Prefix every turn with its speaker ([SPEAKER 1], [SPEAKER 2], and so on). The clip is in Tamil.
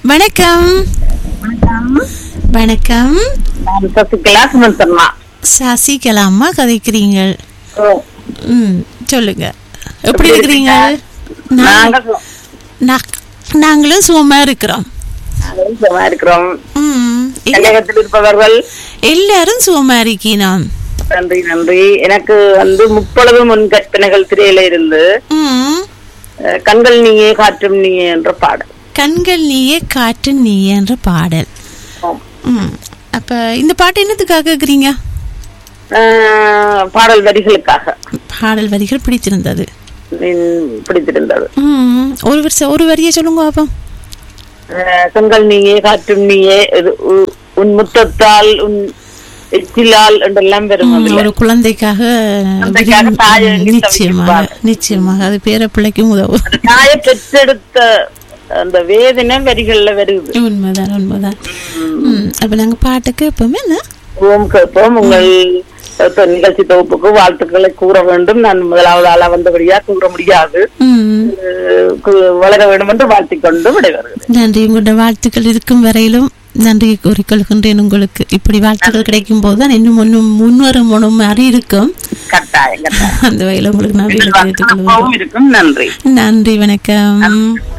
[SPEAKER 1] வணக்கம் வணக்கம்
[SPEAKER 2] நான் சசிகலா சுமந்தம்மா
[SPEAKER 1] சசிகலா அம்மா கதைக்கிறீங்க ம் சொல்லுங்க எப்படி இருக்கிறீங்க
[SPEAKER 2] நாங்க
[SPEAKER 1] நா- நாங்களும் சுகமா இருக்கிறோம்
[SPEAKER 2] சும்மா இருக்கிறோம்
[SPEAKER 1] ம் இல்ல,
[SPEAKER 2] கழகத்தில் இருப்பவர்கள்
[SPEAKER 1] எல்லாரும் சுகமா இருக்கீனோம்
[SPEAKER 2] நன்றி நன்றி எனக்கு வந்து முப்பொழுது முன் கற்பனைகள் திரையில இருந்து
[SPEAKER 1] ம்
[SPEAKER 2] அஹ், கண்கள் நீயே காற்றும் நீயே என்ற பாடல்
[SPEAKER 1] கண்கள் நீயே காற்று நீயே என்ற பாடல்
[SPEAKER 2] ஆம்.
[SPEAKER 1] ம் அப்ப இந்த பாட்டு என்னத்துக்காக கேக்குறீங்க
[SPEAKER 2] அஹ், பாடல் வரிகளுக்காக
[SPEAKER 1] பாடல் வரிகள் பிடித்திருந்தது
[SPEAKER 2] உம், பிடித்திருந்தது
[SPEAKER 1] ம் ஒரு வருஷம் ஒரு வரியை சொல்லுங்க பாப்போம்
[SPEAKER 2] அஹ், கண்கள் நீயே காற்றும் நீயே இது உ- உன் முத்தத்தால் உன் எச்சிலால் என்றெல்லாம் வரும்
[SPEAKER 1] ம்,
[SPEAKER 2] அதுல.
[SPEAKER 1] ஒரு குழந்தைக்காக
[SPEAKER 2] குழந்தைக்காக
[SPEAKER 1] விரும்பி-
[SPEAKER 2] தாயை
[SPEAKER 1] ம்,
[SPEAKER 2] எண்ணி
[SPEAKER 1] நிச்சயமாக
[SPEAKER 2] தவிப்பார்.
[SPEAKER 1] நிச்சயமாக அது பேர பிள்ளைக்கும் உதவும்
[SPEAKER 2] அந்த தாயை பெற்றெடுத்த அந்த வேதனை வரிகள்ல வருது
[SPEAKER 1] உண்மைதான் உண்மைதான் ம், அப்ப நாங்க பாட்டுக்கு எப்பவுமே என்ன
[SPEAKER 2] ஓம் கேட்போம் உங்கள் தொ- நிகழ்ச்சி தொகுப்புக்கு வாழ்த்துக்களை கூற வேண்டும் நான் முதலாவது ஆளா வந்தபடியா கூற முடியாது
[SPEAKER 1] ம்,
[SPEAKER 2] அஹ் கு- வளர வேண்டும் என்று வாழ்த்திக் கொண்டு விடைபெறுகிறேன்
[SPEAKER 1] நன்றி உங்களோட வாழ்த்துக்கள் இருக்கும் வரையிலும் நன்றி கூறிக்கொள்கின்றேன் உங்களுக்கு இப்படி வாழ்த்துக்கள் கிடைக்கும் போது தான் இன்னும் ஒன்றும் முன்வரும் ஒன்றும் மாதிரி இருக்கும்
[SPEAKER 2] கட்டாயம் கட்டாயம்
[SPEAKER 1] அந்த வகையில் உங்களுக்கு நன்றி
[SPEAKER 2] எதிர்பார்ப்பு
[SPEAKER 1] தெரிவித்துக் கொள்கிறேன்
[SPEAKER 2] எப்பவும் இருக்கும் நன்றி
[SPEAKER 1] நன்றி வணக்கம்